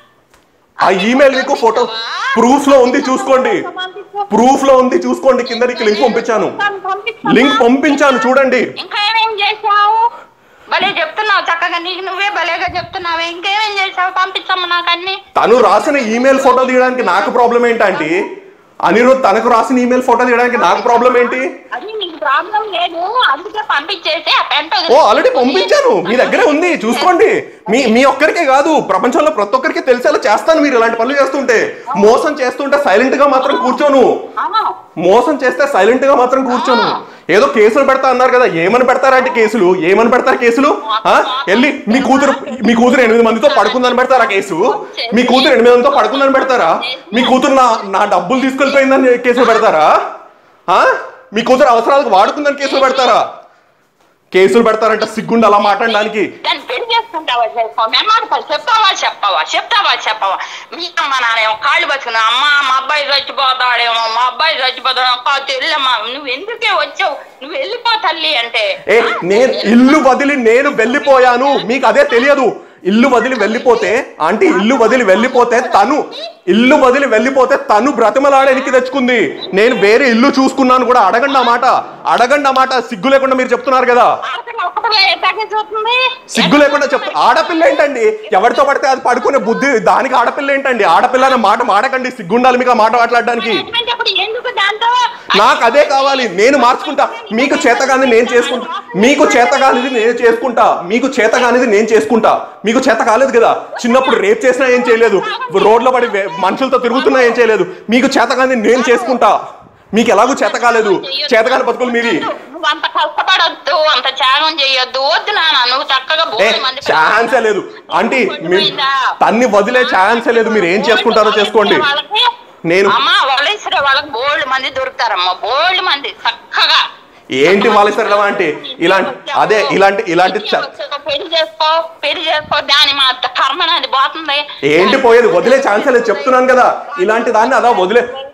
ఆ ఈమెయిల్ మీకు ఫోటో ప్రూఫ్ లో ఉంది చూసుకోండి ప్రూఫ్ లో ఉంది చూసుకోండి కింద నీకు లింక్ పంపించాను లింక్ పంపించాను చూడండి ఇంకా ఏమేం చేసావు భలే చెప్తున్నావు చక్కగా నీకు నువ్వే భలేగా చెప్తున్నావు ఇంకేమేం చేసావు పంపించమ్మా నాకు అన్ని తను రాసిన ఈమెయిల్ ఫోటో తీయడానికి నాకు ప్రాబ్లం ఏంటంటే అనిరుద్ తనకు రాసిన ఈమెయిల్ ఫోటో తీయడానికి నాకు ప్రాబ్లం ఏంటి అది నీకు ప్రాబ్లం లేదు అందుకే పంపించేసి ఆ పెంట ఓ ఆల్రెడీ పంపించాను మీ దగ్గరే ఉంది చూసుకోండి మీ మీ ఒక్కరికే కాదు ప్రపంచంలో ప్రతి ఒక్కరికి తెలిసేలా చేస్తాను మీరు ఇలాంటి పనులు చేస్తుంటే మోసం చేస్తుంటే సైలెంట్ గా మాత్రం కూర్చోను మోసం చేస్తే సైలెంట్ గా మాత్రం కూర్చోను ఏదో కేసులు పెడతా అన్నారు కదా ఏమని పెడతారంటే కేసులు ఏమని పెడతారు కేసులు ఆ? వెళ్ళి మీ కూతురు మీ కూతురు ఎనిమిది మందితో పడుకుందని పెడతారా కేసు మీ కూతురు ఎనిమిది మందితో పడుకుందని పెడతారా మీ కూతురు నా నా డబ్బులు తీసుకెళ్ళిపోయిందని కేసులు పెడతారా ఆ? మీ కూతురు అవసరాలకు వాడుకుందని కేసులు పెడతారా కేసులు పెడతారంట సిగ్గుండి అలా మాట్లాడడానికి దాన్ని పెళ్లి చేసుకుంటావా చేసుకో మెమ్మాడతారు చెప్తావా చెప్పవా చెప్తావా చెప్పవా మీ అమ్మ నానేమో కాళ్ళు బతుకున్నా అమ్మ మా అబ్బాయి చచ్చిపోతాడేమో మా అబ్బాయి చచ్చిపోతాడేమో కాదు వెళ్ళమ్మా నువ్వు ఎందుకే వచ్చావు నువ్వు వెళ్ళిపో తల్లి అంటే ఏ నేను ఇల్లు వదిలి నేను వెళ్ళిపోయాను మీకు అదే తెలియదు ఇల్లు వదిలి వెళ్ళిపోతే ఆంటీ ఇల్లు వదిలి వెళ్ళిపోతే తను ఇల్లు వదిలి వెళ్ళిపోతే తను బ్రతిమలాడేనికి తెచ్చుకుంది నేను వేరే ఇల్లు చూసుకున్నాను కూడా అడగండి ఆ మాట అడగండి ఆ మాట సిగ్గు లేకుండా మీరు చెప్తున్నారు కదా ఆడపిల్ల ఒక్కటే ఎట్టాగే చూస్తుంది సిగ్గు లేకుండా చెప్తా ఆడపిల్ల ఏంటండి ఎవరితో పడితే అది పడుకునే బుద్ధి దానికి ఆడపిల్ల ఏంటండి ఆడపిల్ల అనే మాట మాడకండి సిగ్గుండాలి మీకు ఆ మాట మాట్లాడడానికి అటువంటిప్పుడు ఎందుకు దాంతో నాకు అదే కావాలి నేను మార్చుకుంటా మీకు చేతగాని నేను చేసుకుంటా మీకు చేతగానిది నేను చేసుకుంటా మీకు చేతగానిది నేను చేసుకుంటా మీకు చేత కాలేదు కదా చిన్నప్పుడు రేప్ చేసినా ఏం చేయలేదు రోడ్ల పడి వే- మనుషులతో తిరుగుతున్నా ఏం చేయలేదు మీకు చేతగాని నేను చేసుకుంటా మీకు ఎలాగూ చేత కాలేదు చేతగాని బతుకులు మీవి నువ్వు అంత కష్టపడొద్దు అంత త్యాగం చేయొద్దు వద్దు నాన్న నువ్వు చక్కగా ఏ బోలెడు మంది ఛాన్సే లేదు ఆంటీ మీ- తన్ని వదిలే ఛాన్సే లేదు మీరు ఏం చేసుకుంటారో చేసుకోండి వాళ్ళకి నేను అమ్మా వలేశ్వర వాళ్ళకి బోల్డ్ మంది దొరుకుతారమ్మా బోల్డ్ మంది చక్కగా ఏంటి వాళ్ళ అంటే ఇలాంటి అదే ఇలాంటి ఇలాంటి చ- పెళ్లి చేసుకో పెళ్లి చేసుకో దాని మా కర్మ అది పోతుంది ఏంటి పోయేది వదిలే ఛాన్స్ లేదు చెప్తున్నాను కదా ఇలాంటి దాన్ని అదా వదిలే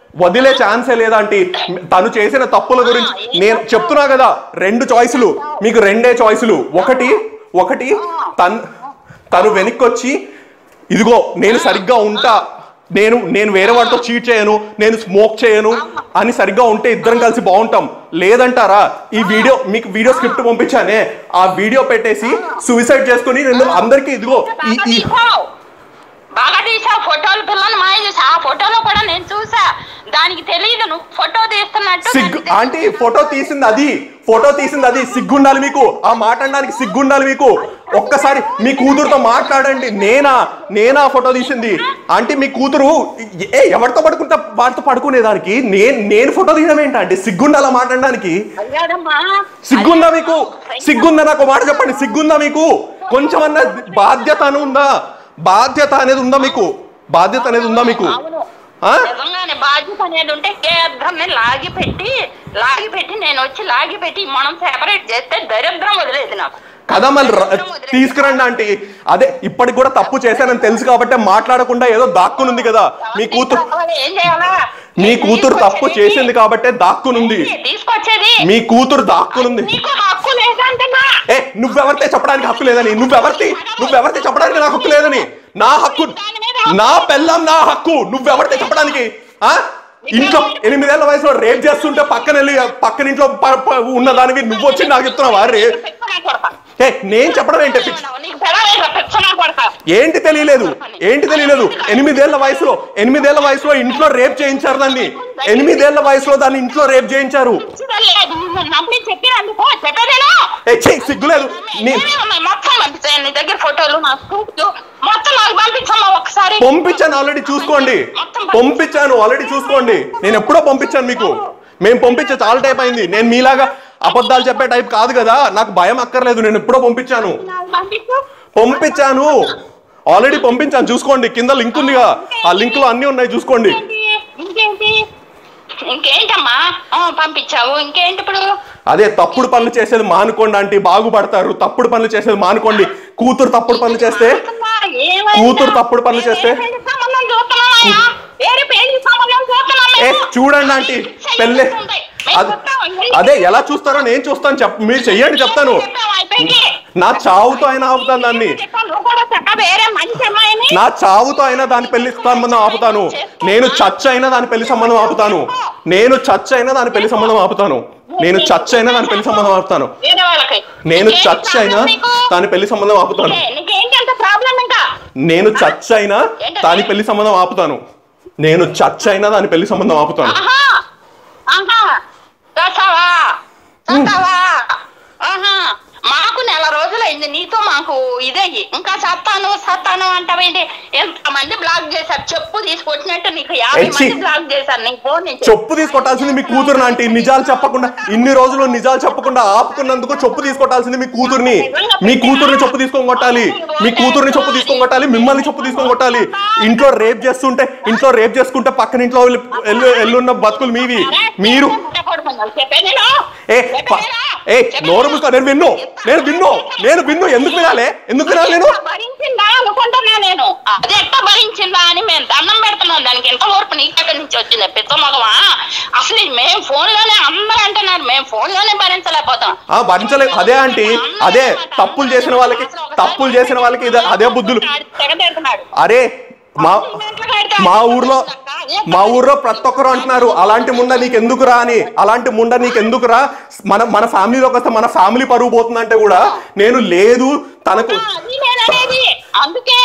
వదిలే ఛాన్సే లేదా ఆంటీ తను చేసిన తప్పుల గురించి నేను చెప్తున్నా కదా రెండు చాయిస్లు మీకు రెండే చాయిస్లు ఒకటి ఒకటి తన్ తను వెనక్కి వచ్చి ఇదిగో నేను సరిగ్గా ఉంటా నేను నేను వేరే వాడితో చీట్ చేయను నేను స్మోక్ చేయను అని సరిగ్గా ఉంటే ఇద్దరం కలిసి బాగుంటాం లేదంటారా ఈ వీడియో మీకు వీడియో స్క్రిప్ట్ పంపించానే ఆ వీడియో పెట్టేసి సూసైడ్ చేసుకుని నేను అందరికీ ఇదిగో ఈ బాగా ఈ తీసావు బాగా తీసావు ఫోటోలు పిల్లలు మాయ చేసి ఆ ఫోటోలో కూడా నేను చూసా దానికి తెలియదు నువ్వు ఫోటో తీస్తున్నట్టు సిగ్గు దానికి ఆంటీ ఫోటో తీసింది అది ఫోటో తీసింది అది సిగ్గుండాలి మీకు ఆ మాట్లాడడానికి సిగ్గుండాలి మీకు ఒక్కసారి మీ కూతురుతో మాట్లాడండి నేనా నేనా ఫోటో తీసింది ఆంటీ మీ కూతురు ఏ ఎవరితో పడుకుంటా వాడితో పడుకునేదానికి నేను నేను ఫోటో తీయడం ఏంటంటే సిగ్గుండాలా మాట్లాడడానికి అయ్యాడమ్మా. సిగ్గుందా మీకు సిగ్గుందా నాకు ఒక మాట చెప్పండి సిగ్గుందా మీకు కొంచెమన్నా బాధ్యత అని ఉందా బాధ్యత అనేది ఉందా మీకు బాధ్యత అనేది ఉందా మీకు అవును. ఆ? నిజంగానే బాధ్యత అనేది ఉంటే ఏ అర్థంని లాగి పెట్టి లాగి పెట్టి నేను వచ్చి లాగి పెట్టి మనం సెపరేట్ చేస్తే దరిద్రం వదిలేదు నాకు కదా మళ్ళీ ర- తీసుకురండి ఆంటీ అదే ఇప్పటికి కూడా తప్పు చేశానని తెలుసు కాబట్టి మాట్లాడకుండా ఏదో దాక్కునుంది కదా మీ కూతురు ఏం చేయాలా మీ కూతురు తప్పు చేసింది కాబట్టే దాక్కునుంది తీసుకొచ్చేది మీ కూతురు దాక్కునుంది నీకు హక్కు లేదంటున్నా ఏ నువ్వెవరితే చెప్పడానికి హక్కు లేదని నువ్వెవరితే నువ్వెవరితే చెప్పడానికి నాకు హక్కు లేదని నా హక్కు నా పెళ్ళం నా హక్కు నువ్వెవరితే చెప్పడానికి ఆ ఇంట్లో ఎనిమిదేళ్ల వయసులో రేప్ చేస్తుంటే పక్కన వెళ్ళి పక్కన ఇంట్లో ప- ప- ఉన్నదానివి నువ్వు వచ్చి నాకు చెప్తున్నావా రే పెచ్చనా కొడతా. ఏ నేను చెప్పడం ఏంటి పిచ్చి నీకు పిల్లలేదురా, పెచ్చనా కొడతా. ఏంటి తెలియలేదు ఏంటి తెలియలేదు ఎనిమిదేళ్ల వయసులో ఎనిమిదేళ్ల వయసులో ఇంట్లో రేప్ చేయించారు దాన్ని ఎనిమిదేళ్ల వయసులో దాన్ని ఇంట్లో రేప్ చేయించారు పిచ్చిదలేదు. నువ్వు నమ్మి చెప్పినందుకు చెప్పేదేనా ఏ చెయ్యి సిగ్గులేదు నీ ఏమేమి ఉన్నాయి? మొత్తం పంపించాను నీ దగ్గర ఫోటోలు నా స్కూప్ మొత్తం నాకు పంపించమ్మా ఒకసారి పంపించాను ఆల్రెడీ చూసుకోండి పంపించాను ఆల్రెడీ చూసుకోండి నేను ఎప్పుడో పంపించాను మీకు మేము పంపించే చాలా టైప్ అయింది నేను మీలాగా అబద్ధాలు చెప్పే టైప్ కాదు కదా నాకు భయం అక్కర్లేదు నేను ఎప్పుడో పంపించాను నాకు పంపించు పంపించాను ఆల్రెడీ పంపించాను చూసుకోండి కింద లింక్ ఉందిగా ఆ లింక్ లో అన్ని ఉన్నాయి చూసుకోండి ఇంకేంటి? ఇంకేంటి ఇంకేంటమ్మా ఆ, పంపించావు ఇంకేంటి ఇప్పుడు అదే తప్పుడు పనులు చేసేది మానుకోండి అంటే బాగుపడతారు తప్పుడు పనులు చేసేది మానుకోండి కూతురు తప్పుడు పనులు చేస్తే ఏమైందా? కూతురు తప్పుడు పనులు చేస్తే? వేరే పెళ్లి సంబంధం చూస్తున్నామయ్యా? వేరే పెళ్లి సంబంధం చూస్తున్నాం ఏ మేము. చూడండి ఆంటీ పెళ్ళి మేము అదే చూస్తాం. వెళ్ళి అదే ఎలా చూస్తారో నేను చూస్తాను చెప్ మీరు చెయ్యండి చెప్తాను చెప్పాం, అయిపోయింది. నా చావుతో అయినా ఆపుతాను దాన్ని చెప్పాం, నువ్వు కూడా చెప్ప వేరే మంచి అమ్మాయిని నా చావుతో అయినా దాని పెళ్లి సంబంధం ఆపుతాను నేను చచ్చ అయినా దాని పెళ్లి సంబంధం ఆపుతాను నేను చచ్చ అయినా దాని పెళ్లి సంబంధం ఆపుతాను నేను చచ్చ అయినా దాని పెళ్లి సంబంధం ఆపుతాను వేరే వాళ్ళకి నేను నీకేంటి చచ్చ అయినా ప్రాబ్లం నీకు? దాని పెళ్లి సంబంధం ఆపుతాను ఏ, నీకేంటి అంత ప్రాబ్లం ఇంకా నేను చచ్చ అయినా దాని పెళ్లి సంబంధం ఆపుతాను నేను చచ్చ అయినా దాని పెళ్లి సంబంధం ఆపుతాను ఆహా ఆహా చేస్తావా చేస్తావా ఆహా మాకు నెల రోజులైంది నీతో మాకు ఇదయ్యి ఇంకా సత్తాను సత్తాను అంటావేంటి ఎంతమంది బ్లాక్ చేశారు చెప్పు తీసుకొచ్చినట్టు నీకు యాభై ఎచ్చి. మంది బ్లాక్ చేశారు నీ ఫోన్ నుంచి చెప్పు తీసుకొట్టాల్సింది మీ కూతురుని ఆంటీ నిజాలు చెప్పకుండా ఇన్ని రోజులు నిజాలు చెప్పకుండా ఆపుకున్నందుకు చెప్పు తీసుకొట్టాల్సింది మీ కూతుర్ని మీ కూతుర్ని చెప్పు తీసుకొని కొట్టాలి మీ కూతుర్ని చెప్పు తీసుకొని కొట్టాలి మిమ్మల్ని చెప్పు తీసుకొని కొట్టాలి ఇంట్లో రేప్ చేస్తుంటే ఇంట్లో రేప్ చేసుకుంటే పక్కన ఇంట్లో వెళ్ళి- ఎల్లు ఎల్లున్న బతుకులు మీవి మీరు చెప్పేది ఏ ప- ఏ నోరు మూసుకో నేను విన్ను నేను విన్ను నేను విన్ను ఎందుకు వినాలి ఎందుకు వినాలి నేను భరించిందా అనుకుంటున్నా నేను అది ఎట్లా భరించిందా అని మేము దండం పెడుతున్నాం దానికి ఎంత ఓర్పు నీకెక్కడి నుంచి వచ్చింది పెద్ద మగవా అసలు ఇది మేము ఫోన్ లోనే అందరూ అంటున్నారు మేము ఫోన్ లోనే భరించలేకపోతాం ఆ భరించలేదు అదే ఆంటీ అదే తప్పులు చేసిన వాళ్ళకి తప్పులు చేసిన వాళ్ళకి ఇదే అదే బుద్ధులు తెగదెడుతున్నాడు అరే మా మా ఊర్లో మా ఊర్లో ప్రతి ఒక్కరు అంటున్నారు అలాంటి ముండ నీకు ఎందుకురా అని అలాంటి ముండ నీకు ఎందుకురా మన మన ఫ్యామిలీలోకి వస్తే మన ఫ్యామిలీ పరుగు పోతుందంటే కూడా నేను లేదు తనకు అది నేను అనేది అందుకే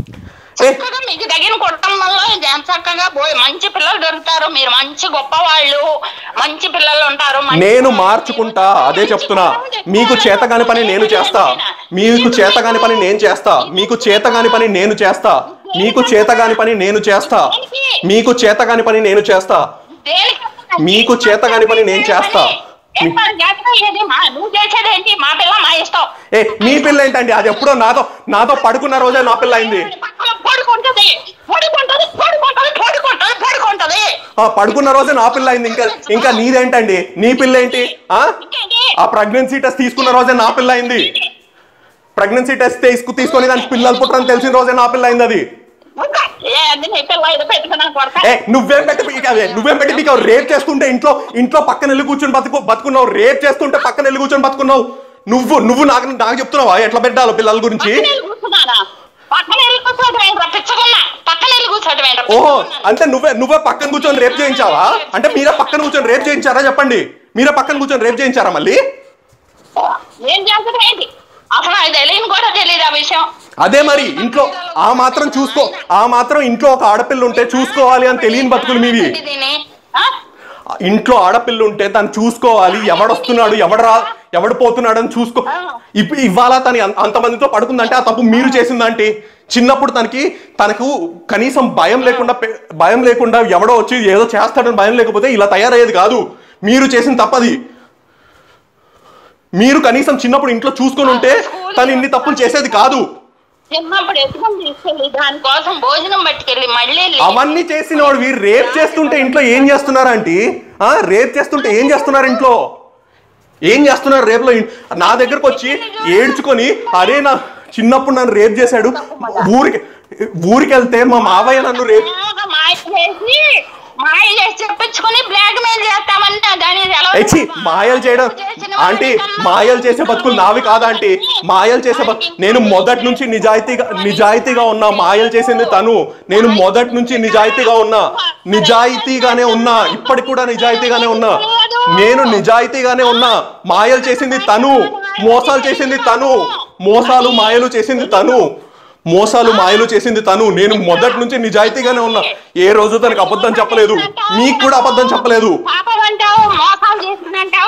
ఏ చక్కగా మీకు తగిన కుటుంబంలో ఎంత చక్కగా పోయి మంచి పిల్లలు దొరుకుతారు మీరు మంచి గొప్ప వాళ్ళు మంచి పిల్లలు ఉంటారు మంచి నేను వాళ్ళు. మార్చుకుంటా అదే మంచి చెప్తున్నా పిల్లలు మీకు తెచ్చుకోవాలి. చేతగాని పని నేను చేస్తా మీకు చేతగాని పని నేను చేస్తా మీకు చేతగాని పని నేను చేస్తా మీకు చేతగాని పని నేను చేస్తా మీకు చేతగాని పని నేను చేస్తా దేనికి? మీకు చేతగాని పని నేను చేస్తా. ఏ పని చేతగా ఏది? మా- నువ్వు చేసేది ఏంటి మా పిల్ల మా ఇష్టం ఏ మీ పిల్ల ఏంటండి అది ఎప్పుడో నాతో నాతో పడుకున్న రోజే నా పిల్ల అయింది పక్కన పడుకుంటది పడుకుంటది పడుకుంటది పడుకుంటది పడుకుంటది ఆ పడుకున్న రోజే నా పిల్ల అయింది ఇంకా ఇంకా నీదేంటండి నీ పిల్ల ఏంటి ఆ ఇంకేంటి ఆ ప్రెగ్నెన్సీ టెస్ట్ తీసుకున్న రోజే నా పిల్ల అయింది ప్రెగ్నెన్సీ టెస్ట్ తీసుకు తీసుకొని దానికి పిల్లలు పుట్టరని తెలిసిన రోజే నా పిల్ల అయింది అది ఊరుకో. ఏ అది నీ పిల్ల ఇది పెట్టుకున్నా కొడతా ఏ నువ్వేం పెట్టి పీక- అదే, నువ్వేం పెట్టి మీకు రేప్ చేస్తుంటే ఇంట్లో ఇంట్లో పక్కన వెళ్ళి కూర్చొని బతుకు బతుకున్నావు రేప్ చేస్తుంటే పక్కన వెళ్ళి కూర్చొని బతుకున్నావు నువ్వు నువ్వు నాకు నాకు చెప్తున్నావా ఎట్లా పెట్టాలో పిల్లల గురించి పక్కన వెళ్ళి కూర్చున్నానా పక్కన వెళ్ళి కూర్చోటం ఏంట్రా పిచ్చకున్నా పక్కన వెళ్ళి కూర్చోటం ఏంట్రా ఓహో పిచ్చకున్నా? అంటే నువ్వే నువ్వే పక్కన కూర్చొని రేప్ చేయించావా అంటే మీరే పక్కన కూర్చొని రేప్ చేయించారా చెప్పండి మీరే పక్కన కూర్చొని రేప్ చేయించారా మళ్ళీ ఏం చేస్తాడు ఏంటి అసలు నాకు తెలియని కూడా తెలియదు ఆ విషయం అదే మరి ఇంట్లో ఆ మాత్రం చూసుకో ఆ మాత్రం ఇంట్లో ఒక ఆడపిల్ల ఉంటే చూసుకోవాలి అని తెలియని బతుకులు మీవి దీన్ని ఆ? ఇంట్లో ఆడపిల్ల ఉంటే తను చూసుకోవాలి ఎవడొస్తున్నాడు ఎవడు రా ఎవడు పోతున్నాడు అని చూసుకో ఇప్పుడు ఇవాళ తను అం- అంతమందితో పడుకుందంటే ఆ తప్పు మీరు చేసిందంటే చిన్నప్పుడు తనకి తనకు కనీసం భయం లేకుండా పె- భయం లేకుండా ఎవడో వచ్చి ఏదో చేస్తాడని భయం లేకపోతే ఇలా తయారయ్యేది కాదు మీరు చేసిన తప్పది మీరు కనీసం చిన్నప్పుడు ఇంట్లో చూసుకొని ఉంటే తను ఇన్ని తప్పులు చేసేది కాదు చిన్నప్పుడు ఎత్తుకొని తీసుకెళ్ళి దానికోసం భోజనం పట్టుకెళ్ళి మళ్ళీ వెళ్ళి అవన్నీ చేసిన వాడు వీరు రేప్ చేస్తుంటే ఇంట్లో ఏం చేస్తున్నారంటే ఆ రేప్ చేస్తుంటే ఏం చేస్తున్నారు ఇంట్లో ఏం చేస్తున్నారు రేపులో ఇన్- నా దగ్గరకు వచ్చి ఏడ్చుకొని అరే నా చిన్నప్పుడు నన్ను రేప్ చేశాడు ఊరికి ఊరికి వెళ్తే మా మావయ్య నన్ను రేప్ బాగా మాయ చేసి మాయ చేసి చెప్పించుకుని బ్లాక్ మెయిల్ చేస్తామంటే దాని ఎలా ఎచ్చి మాయలు చేయడం ఆంటీ మాయలు చేసే బతుకులు నావి కాదా ఆంటీ మాయలు చేసే బతు నేను మొదటి నుంచి నిజాయితీగా నిజాయితీగా ఉన్నా మాయలు చేసింది తను నేను మొదటి నుంచి నిజాయితీగా ఉన్నా నిజాయితీగానే ఉన్నా ఇప్పటికి కూడా నిజాయితీగానే ఉన్నా నేను నిజాయితీగానే ఉన్నా మాయలు చేసింది తను మోసాలు చేసింది తను మోసాలు మాయలు చేసింది తను మోసాలు మాయలు చేసింది తను నేను మొదటి నుంచి నిజాయితీగానే ఉన్నా ఏ రోజు తనకు అబద్ధం చెప్పలేదు మీకు కూడా అబద్ధం చెప్పలేదు పాపం అంటావు మోసాలు చేసిందంటావు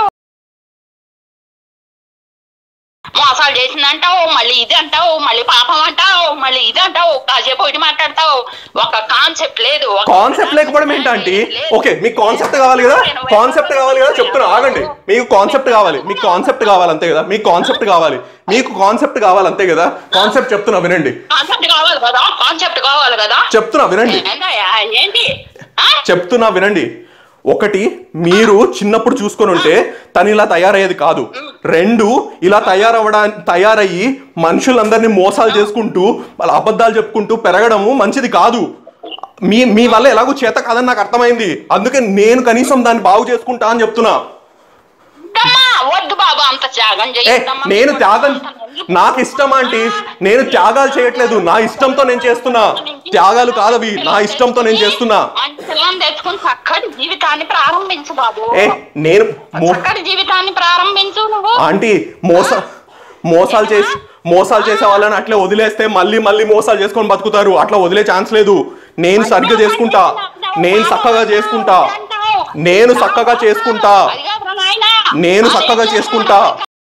మోసాలు చేసిందంటావు మళ్ళీ ఇది అంటావు మళ్ళీ పాపం అంటావు మళ్ళీ ఇది అంటావు కాసేపు ఇటు మాట్లాడతావు ఒక కాన్సెప్ట్ లేదు ఒక- కాన్సెప్ట్ లేకపోవడం ఏంటంటే ఓకే మీకు కాన్సెప్ట్ కావాలి కదా కాన్సెప్ట్ కావాలి కదా చెప్తున్నా ఆగండి మీకు కాన్సెప్ట్ కావాలి మీకు కాన్సెప్ట్ కావాలి అంతే కదా మీకు కాన్సెప్ట్ కావాలి మీకు కాన్సెప్ట్ కావాలి అంతే కదా కాన్సెప్ట్ చెప్తున్నా వినండి కాన్సెప్ట్ కావాలి కదా కాన్సెప్ట్ కావాలి కదా చెప్తున్నా వినండి ఏందయ్యా, ఏంటి ఆ? చెప్తున్నా వినండి ఒకటి మీరు చిన్నప్పుడు చూసుకొని ఉంటే తను ఇలా తయారయ్యేది కాదు రెండు ఇలా తయారవడా తయారయ్యి మనుషులందరినీ మోసాలు చేసుకుంటూ వాళ్ళ అబద్ధాలు చెప్పుకుంటూ పెరగడము మంచిది కాదు మీ మీ వల్ల ఎలాగో చేత కాదని నాకు అర్థమైంది అందుకే నేను కనీసం దాన్ని బాగు చేసుకుంటా అని చెప్తున్నా వద్దమ్మా, వద్దు బాబు అంత త్యాగం ఏ చేయొద్దమ్మా. నేను త్యాగం నాకు ఇష్టం ఆంటీ నేను త్యాగాలు చేయట్లేదు నా ఇష్టంతో నేను చేస్తున్నా త్యాగాలు కాదవి నా ఇష్టంతో నేను చేస్తున్నా మంచి పిల్లని తెచ్చుకుని చక్కటి జీవితాన్ని ప్రారంభించు బాబు ఏ నేను మో చక్కటి జీవితాన్ని ప్రారంభించు నువ్వు ఆంటీ మోస మోసాలు చేసి మోసాలు చేసే వాళ్ళని అట్లే వదిలేస్తే మళ్ళీ మళ్ళీ మోసాలు చేసుకొని బతుకుతారు అట్లా వదిలే ఛాన్స్ లేదు నేను సరిగ్గా చేసుకుంటా నేను చక్కగా చేసుకుంటా నేను చక్కగా చేసుకుంటా అది కాదురా నాయనా. నేను చక్కగా చేసుకుంటా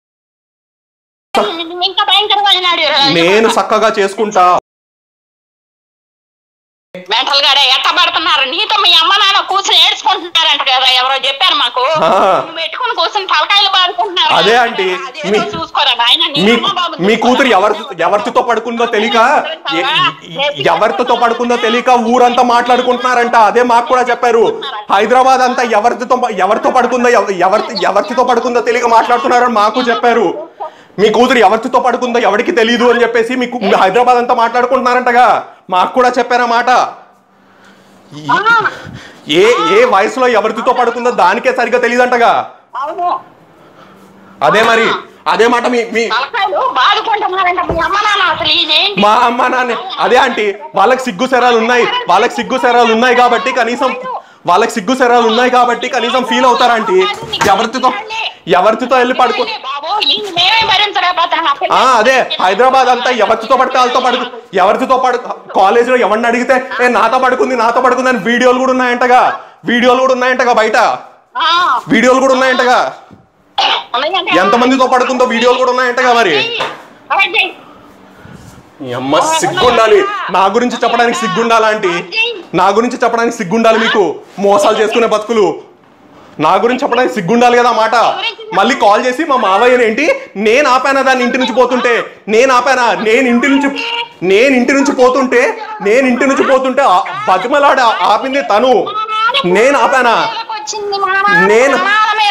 ఇంకా భయంకరమైనాడు నేను చక్కగా చేసుకుంటా మెంటల్ గాడే ఎట్ట పడుతున్నారు నీతో మీ అమ్మ నాన్న కూర్చుని ఏడ్చుకుంటున్నారంట కదా ఎవరో చెప్పారు మాకు ఆ. నువ్వు పెట్టుకుని కూర్చుని తలకాయలు పాడుకుంటున్నారు అదే ఆంటీ. అదేదో మీ- చూసుకోరా నాయన నీ మీ అమ్మ బాబు మీ కూతురు చూసుకోరా. ఎవరి ఎవరితో పడుకుందో తెలియక ఎ- ఎ- ఎవరితో పడుకుందో తెలియక ఊరంతా మాట్లాడుకుంటున్నారంట అదే మాకు కూడా చెప్పారు హైదరాబాద్ అంతా ఎవరితో ఎవరితో పడుకుందో ఎవ- ఎవరి ఎవరితో పడుకుందో తెలియక మాట్లాడుతున్నారని మాకు చెప్పారు మీ కూతురు ఎవరితో పడుకుందో ఎవరికి తెలియదు అని చెప్పేసి మీకు హైదరాబాద్ అంతా మాట్లాడుకుంటున్నారంటగా మాకు కూడా చెప్పారా మాట ఆ, ఏ ఏ వయసులో ఎవరితో పడుకుందో దానికే సరిగ్గా తెలియదంటగా అవును అదే మరి అదే మాట మీ మీ తలకాయలు బాదుకుంటున్నారంట మీ అమ్మ నాన్న అసలు ఇదేంటి మా అమ్మ నాన్న అదే ఆంటీ వాళ్ళకి సిగ్గు శరాలు ఉన్నాయి వాళ్ళకి సిగ్గు శరాలు ఉన్నాయి కాబట్టి కనీసం వాళ్ళకి సిగ్గు శరాలు ఉన్నాయి కాబట్టి కనీసం ఫీల్ అవుతారా ఆంటీ ఎవరితో ఎవరితో వెళ్ళి పడుకో బాబు ఈయన్ని మేమే భరించలేకపోతున్నాం ఆ పిల్ల- ఆ అదే హైదరాబాద్ అంతా ఎవరితో పడితే వాళ్ళతో పడుకు ఎవరితో పడు కాలేజీలో ఎవరిని అడిగితే ఏ నాతో పడుకుంది నాతో పడుకుంది అని వీడియోలు కూడా ఉన్నాయంటగా వీడియోలు కూడా ఉన్నాయంటగా బయట ఆ, వీడియోలు కూడా ఉన్నాయంటగా ఉన్నాయంటే ఎంతమందితో పడుకుందో వీడియోలు కూడా ఉన్నాయంటగా మరి కరెక్ట్ చెయ్యి. ఈ అమ్మ సిగ్గుండాలి నా గురించి చెప్పడానికి సిగ్గుండాలా ఆంటీ నా గురించి చెప్పడానికి సిగ్గుండాలి మీకు మోసాలు చేసుకునే బతుకులు నా గురించి చెప్పడానికి సిగ్గుండాలి కదా ఆ మాట మళ్ళీ కాల్ చేసి మా మావయ్యని ఏంటి నేను ఆపానా దాన్ని ఇంటి నుంచి పోతుంటే నేను ఆపానా నేను ఇంటి నుంచి నేను ఇంటి నుంచి పోతుంటే నేను ఇంటి నుంచి పోతుంటే ఆ- బతిమలాడి ఆ- ఆపింది తను నేను ఆపానా వచ్చింది మా నాన్న నేను- ప్రాణాల మీద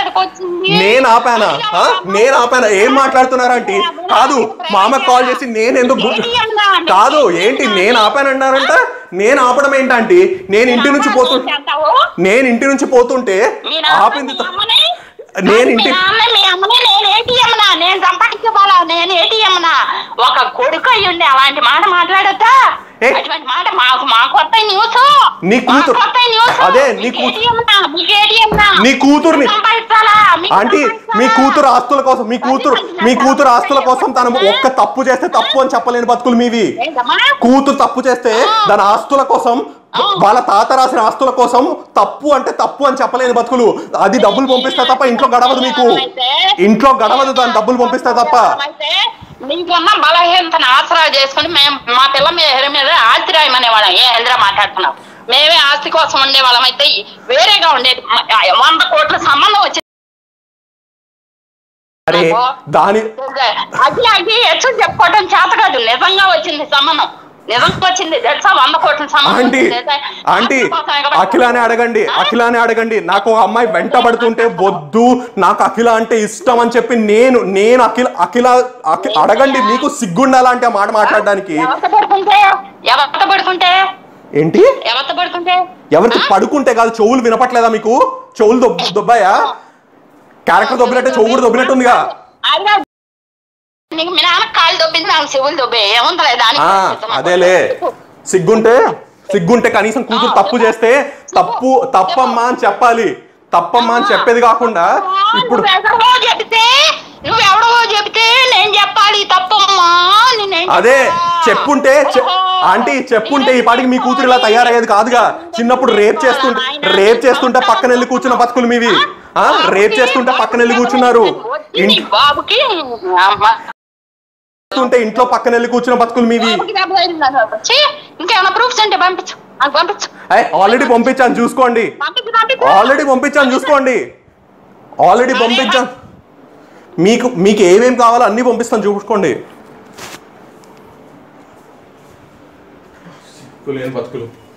ఎక్కడికి వచ్చింది నేను ఆపానా ఆ? నేను ఆపానా ఏం మాట్లాడుతున్నారంటే కాదు మా అమ్మకి కాల్ చేసి నేను ఎందుకు గు- కాదు ఏంటి నేను ఆపానన్నారంట నేను ఆపడం ఏంటంటే నేను ఇంటి నుంచి పోతుంటే నేను ఇంటి నుంచి పోతుంటే ఆపింది త- నేను ఇంటి మీ అమ్మని నేను ఏటీఎం నా నేను సంపాదించుకోవాలా నేను ఏటీఎం నా ఒక కొడుకు అయ్యుండి అలాంటి మాట మాట్లాడొద్దా ఏ? అటువంటి మాట మాకు మా కొత్త న్యూస్ నీ కూతురు- కొత్త న్యూస్ అదే, నీ కూతురు- ఏటీఎం నా మీకు ఏటీఎం నా నీ కూతుర్ని సంపాదించాలా మీకు ఆంటీ మీ సంపాదించాలా? కూతురు ఆస్తుల కోసం మీ కూతురు మీ కూతురు ఆస్తుల కోసం తను ఒక్క తప్పు చేస్తే తప్పు అని చెప్పలేని బతుకులు మీవి ఏంటమ్మా? కూతురు తప్పు చేస్తే దాని ఆస్తుల కోసం వాళ్ళ తాత రాసిన ఆస్తుల కోసం తప్పు అంటే తప్పు అని చెప్పలేని బతుకులు అది డబ్బులు పంపిస్తే తప్ప ఇంట్లో గడవదు మీకు ఇంట్లో గడవదు దాని డబ్బులు పంపిస్తే తప్ప అయితే నీకున్న బలహీనతను ఆసరా చేసుకుని మేము మా పిల్ల మీద మీద ఆస్తి రాయమనేవాళ్ళం ఏ హేంద్ర మాట్లాడుతున్నాం మేమే ఆస్తి కోసం ఉండేవాళ్ళం అయితే వేరేగా ఉండేది మ- వంద కోట్ల సంబంధం వచ్చింది అరే దాని అది అది ఎచ్చు చెప్పుకోవటం చేత కాదు నిజంగా వచ్చింది సంబంధం నిజంగా వచ్చింది తెలుసా వంద కోట్ల సంబంధం ఆంటీ వచ్చింది. ఆంటీ ఆస్తి కోసం ఎగబడి- అఖిలానే అడగండి అఖిలానే అడగండి నాకు ఒక అమ్మాయి వెంటబడుతుంటే వద్దు నాకు అఖిల అంటే ఇష్టం అని చెప్పి నేను నేను అఖిల అఖిల అఖి- అడగండి మీకు సిగ్గుండాలంటే ఆ మాట మాట్లాడడానికి ఎవరితో పడుకుంటే ఎవరితో పడుకుంటే ఏంటి ఎవరితో పడుకుంటే ఎవరితో పడుకుంటే కాదు చెవులు వినపట్లేదా మీకు చెవులు దొబ్ దొబ్బాయా క్యారెక్టర్ దొబ్బినట్టే చెవు కూడా దొబ్బినట్టుందిగా అదిగా నీకు మీ నాన్న కాళ్ళు దొబ్బింది నాకు చెవులు దొబ్బే ఏముందలే దానికి ఆ, అదేలే సిగ్గుంటే సిగ్గుంటే కనీసం కూతురు తప్పు చేస్తే తప్పు తప్పమ్మా అని చెప్పాలి తప్పమ్మా అని చెప్పేది కాకుండా ఇప్పుడు నువ్వెవడవో చెబితే నువ్వెవడవో చెబితే నేను చెప్పాలి తప్పమ్మా నేనేం అదే చెప్పా? చెప్పుంటే చె- ఓహో. ఆంటీ చెప్పుంటే ఈ పాటికి మీ కూతురు ఇలా తయారయ్యేది కాదుగా చిన్నప్పుడు రేప్ చేస్తుంటే రేప్ చేస్తుంటే పక్కన వెళ్ళి కూర్చున్న బతుకులు మీవి ఆ రేప్ చేస్తుంటే పక్కన వెళ్ళి కూర్చున్నారు వచ్చి నీ బాబుకి అమ్మ, ఇంటుంటే ఇంట్లో పక్కన వెళ్ళి కూర్చున్న బతుకులు మీవి బాబుకి దెబ్బ తగిలిందని వచ్చి ఇంకేమైనా ప్రూఫ్స్ ఉంటే పంపించు నాకు పంపించు ఆల్రెడీ పంపించాను చూసుకోండి పంపించు పంపించు ఆల్రెడీ పంపించాను చూసుకోండి ఆల్రెడీ పంపించాను మీకు మీకు ఏమేం కావాలో అన్నీ పంపిస్తాను చూసుకోండి బతుకులు